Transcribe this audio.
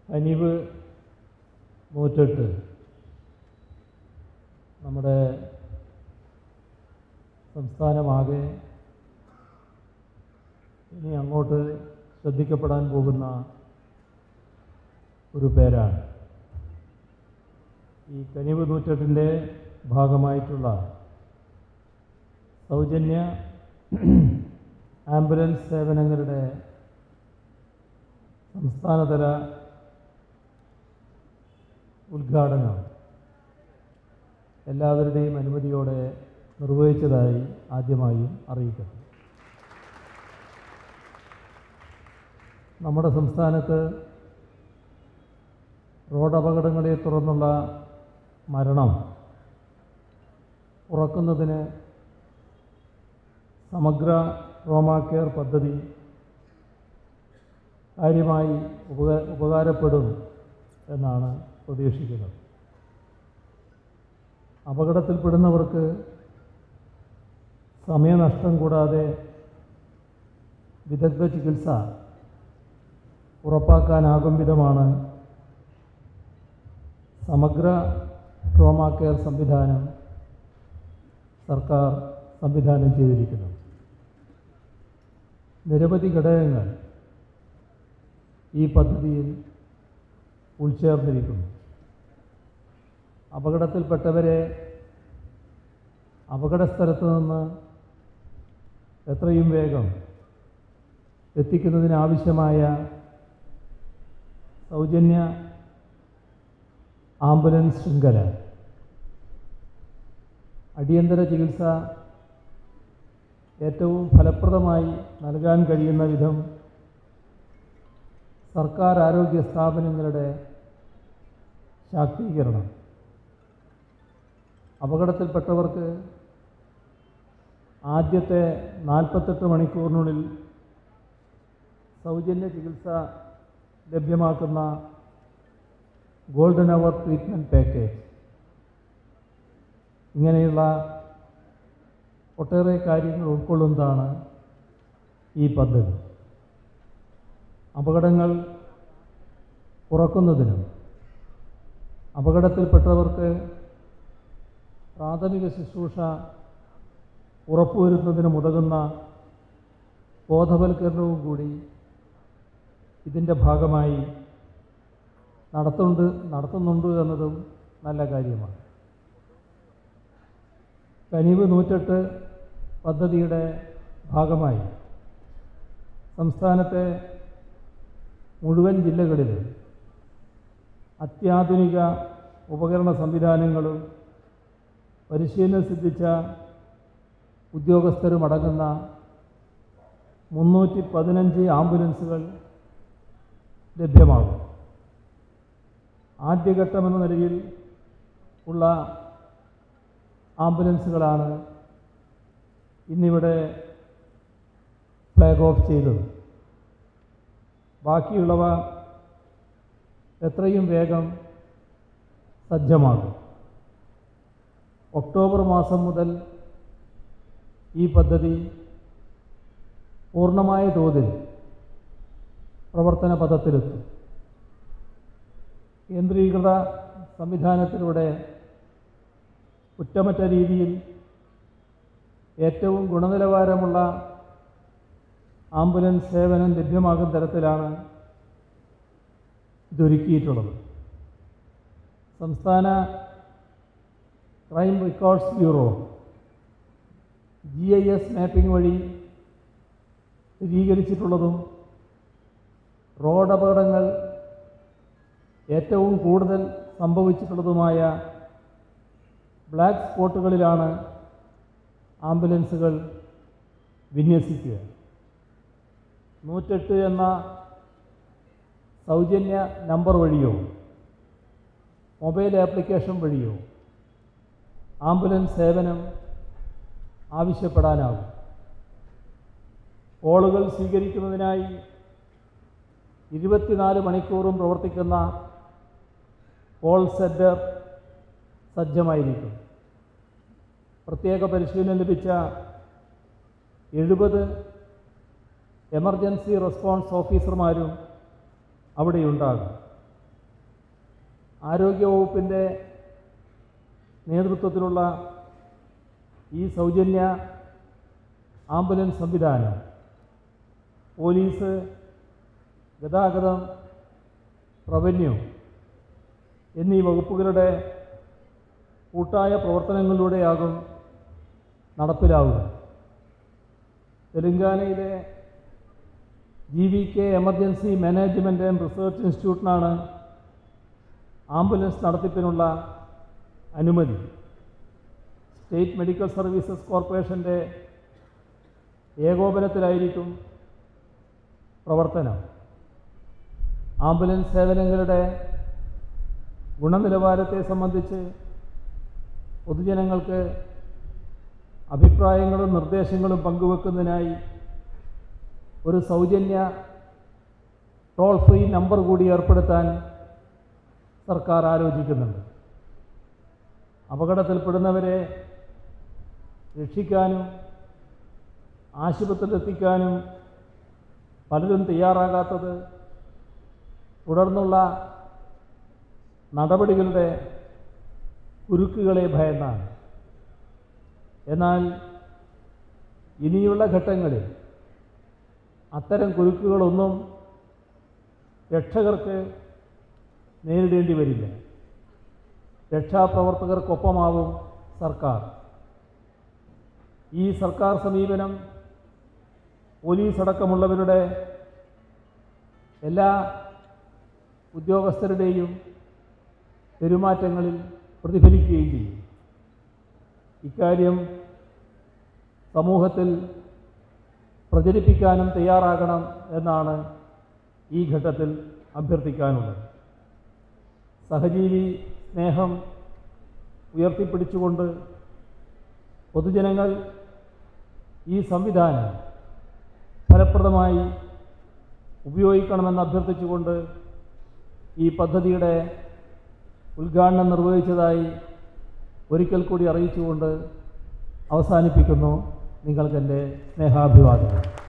കനിവ് നൂറ്റെട്ട് നമ്മുടെ സംസ്ഥാനമാകെ ഇനി അങ്ങോട്ട് ശ്രദ്ധിക്കപ്പെടാൻ പോകുന്ന ഒരു പേരാണ് ഈ കനിവ് നൂറ്റെട്ടിൻ്റെ ഭാഗമായിട്ടുള്ള സൗജന്യ ആംബുലൻസ് സേവനങ്ങളുടെ സംസ്ഥാനതല ഉദ്ഘാടനം എല്ലാവരുടെയും അനുമതിയോടെ നിർവഹിച്ചതായി ആദ്യമായും അറിയിക്കുന്നു നമ്മുടെ സംസ്ഥാനത്ത് റോഡ് അപകടങ്ങളെ തുടർന്നുള്ള മരണം കുറക്കുന്നതിന് സമഗ്ര ട്രോമാ കെയർ പദ്ധതി കാര്യമായി ഉപക ഉപകാരപ്പെടും എന്നാണ് പ്രതീക്ഷിക്കുന്നത് അപകടത്തിൽപ്പെടുന്നവർക്ക് സമയനഷ്ടം കൂടാതെ വിദഗ്ധ ചികിത്സ ഉറപ്പാക്കാനാകും വിധമാണ് സമഗ്ര ട്രോമാ കെയർ സംവിധാനം സർക്കാർ സംവിധാനം ചെയ്തിരിക്കുന്നത് നിരവധി ഘടകങ്ങൾ ഈ പദ്ധതിയിൽ ഉൾച്ചേർന്നിരിക്കുന്നു അപകടത്തിൽപ്പെട്ടവരെ അപകടസ്ഥലത്ത് നിന്ന് എത്രയും വേഗം എത്തിക്കുന്നതിനാവശ്യമായ സൗജന്യ ആംബുലൻസ് ശൃംഖല അടിയന്തര ചികിത്സ ഏറ്റവും ഫലപ്രദമായി നൽകാൻ കഴിയുന്ന വിധം സർക്കാർ ആരോഗ്യ സ്ഥാപനങ്ങളുടെ ശാക്തീകരണം അപകടത്തിൽപ്പെട്ടവർക്ക് ആദ്യത്തെ നാൽപ്പത്തെട്ട് മണിക്കൂറിനുള്ളിൽ സൗജന്യ ചികിത്സ ലഭ്യമാക്കുന്ന ഗോൾഡൻ അവർ ട്രീറ്റ്മെൻറ്റ് പാക്കേജ് ഇങ്ങനെയുള്ള ഒട്ടേറെ കാര്യങ്ങൾ ഉൾക്കൊള്ളുന്നതാണ് ഈ പദ്ധതി അപകടങ്ങൾ കുറക്കുന്നതിനും അപകടത്തിൽപ്പെട്ടവർക്ക് പ്രാഥമിക ശുശ്രൂഷ ഉറപ്പുവരുത്തുന്നതിനും ഉതകുന്ന ബോധവൽക്കരണവും കൂടി ഇതിൻ്റെ ഭാഗമായി നടത്തുന്നുണ്ട് നടത്തുന്നുണ്ട് എന്നതും നല്ല കാര്യമാണ് കനിവ് നൂറ്റെട്ട് പദ്ധതിയുടെ ഭാഗമായി സംസ്ഥാനത്തെ മുഴുവൻ ജില്ലകളിലും അത്യാധുനിക ഉപകരണ സംവിധാനങ്ങളും പരിശീലനം സിദ്ധിച്ച ഉദ്യോഗസ്ഥരും അടങ്ങുന്ന മുന്നൂറ്റി പതിനഞ്ച് ആംബുലൻസുകൾ ലഭ്യമാകും ആദ്യഘട്ടമെന്ന നിലയിൽ ഉള്ള ആംബുലൻസുകളാണ് ഇന്നിവിടെ ഫ്ലാഗ് ഓഫ് ചെയ്തത് ബാക്കിയുള്ളവ എത്രയും വേഗം സജ്ജമാകും ഒക്ടോബർ മാസം മുതൽ ഈ പദ്ധതി പൂർണ്ണമായ തോതിൽ പ്രവർത്തന പദത്തിലെത്തും കേന്ദ്രീകൃത സംവിധാനത്തിലൂടെ കുറ്റമറ്റ രീതിയിൽ ഏറ്റവും ഗുണനിലവാരമുള്ള ആംബുലൻസ് സേവനം ലഭ്യമാകുന്ന തരത്തിലാണ് ഇതൊരുക്കിയിട്ടുള്ളത് സംസ്ഥാന crime records bureau G I S mapping വഴി സ്ഥിരീകരിച്ചിട്ടുള്ളതും റോഡ് അപകടങ്ങൾ ഏറ്റവും കൂടുതൽ സംഭവിച്ചിട്ടുള്ളതുമായ ബ്ലാക്ക് സ്പോട്ടുകളിലാണ് ആംബുലൻസുകൾ വിന്യസിക്കുക നൂറ്റെട്ട് എന്ന സൗജന്യ നമ്പർ വഴിയോ മൊബൈൽ ആപ്ലിക്കേഷൻ വഴിയോ ആംബുലൻസ് സേവനം ആവശ്യപ്പെടാനാകും കോളുകൾ സ്വീകരിക്കുന്നതിനായി ഇരുപത്തിനാല് മണിക്കൂറും പ്രവർത്തിക്കുന്ന കോൾ സെൻറ്റർ സജ്ജമായിരിക്കും പ്രത്യേക പരിശീലനം ലഭിച്ച എഴുപത് എമർജൻസി റെസ്പോൺസ് ഓഫീസർമാരും അവിടെയുണ്ടാകും ആരോഗ്യവകുപ്പിൻ്റെ നേതൃത്വത്തിലുള്ള ഈ സൗജന്യ ആംബുലൻസ് സംവിധാനം പോലീസ് ഗതാഗതം റവന്യൂ എന്നീ വകുപ്പുകളുടെ കൂട്ടായ പ്രവർത്തനങ്ങളിലൂടെയാകും നടപ്പിലാവുക തെലങ്കാനയിലെ G V K emergency management and research ഇൻസ്റ്റിറ്റ്യൂട്ടിനാണ് ആംബുലൻസ് നടത്തിപ്പിനുള്ള അനുമതി സ്റ്റേറ്റ് മെഡിക്കൽ സർവീസസ് കോർപ്പറേഷൻ്റെ ഏകോപനത്തിലായിരിക്കും പ്രവർത്തനം ആംബുലൻസ് സേവനങ്ങളുടെ ഗുണനിലവാരത്തെ സംബന്ധിച്ച് പൊതുജനങ്ങൾക്ക് അഭിപ്രായങ്ങളും നിർദ്ദേശങ്ങളും പങ്കുവെക്കുന്നതിനായി ഒരു സൗജന്യ ടോൾ ഫ്രീ നമ്പർ കൂടി ഏർപ്പെടുത്താൻ സർക്കാർ ആലോചിക്കുന്നുണ്ട് അപകടത്തിൽപ്പെടുന്നവരെ രക്ഷിക്കാനും ആശുപത്രിയിലെത്തിക്കാനും പലരും തയ്യാറാകാത്തത് തുടർന്നുള്ള നടപടികളുടെ കുരുക്കുകളെ ഭയന്നാണ് എന്നാൽ ഇനിയുള്ള ഘട്ടങ്ങളിൽ അത്തരം കുരുക്കുകളൊന്നും രക്ഷകർക്ക് നേരിടേണ്ടി വരില്ല രക്ഷാപ്രവർത്തകർക്കൊപ്പമാവും സർക്കാർ ഈ സർക്കാർ സമീപനം പോലീസ് അടക്കമുള്ളവരുടെ എല്ലാ ഉദ്യോഗസ്ഥരുടെയും പെരുമാറ്റങ്ങളിൽ പ്രതിഫലിക്കുകയും ചെയ്യും ഇക്കാര്യം സമൂഹത്തിൽ പ്രചരിപ്പിക്കാനും തയ്യാറാകണം എന്നാണ് ഈ ഘട്ടത്തിൽ അഭ്യർത്ഥിക്കാനുള്ളത് സഹജീവി സ്നേഹം ഉയർത്തിപ്പിടിച്ചുകൊണ്ട് പൊതുജനങ്ങൾ ഈ സംവിധാനം ഫലപ്രദമായി ഉപയോഗിക്കണമെന്ന് അഭ്യർത്ഥിച്ചുകൊണ്ട് ഈ പദ്ധതിയുടെ ഉദ്ഘാടനം നിർവഹിച്ചതായി ഒരിക്കൽ കൂടി അറിയിച്ചുകൊണ്ട് അവസാനിപ്പിക്കുന്നു നിങ്ങൾക്കെൻ്റെ സ്നേഹാഭിവാദനം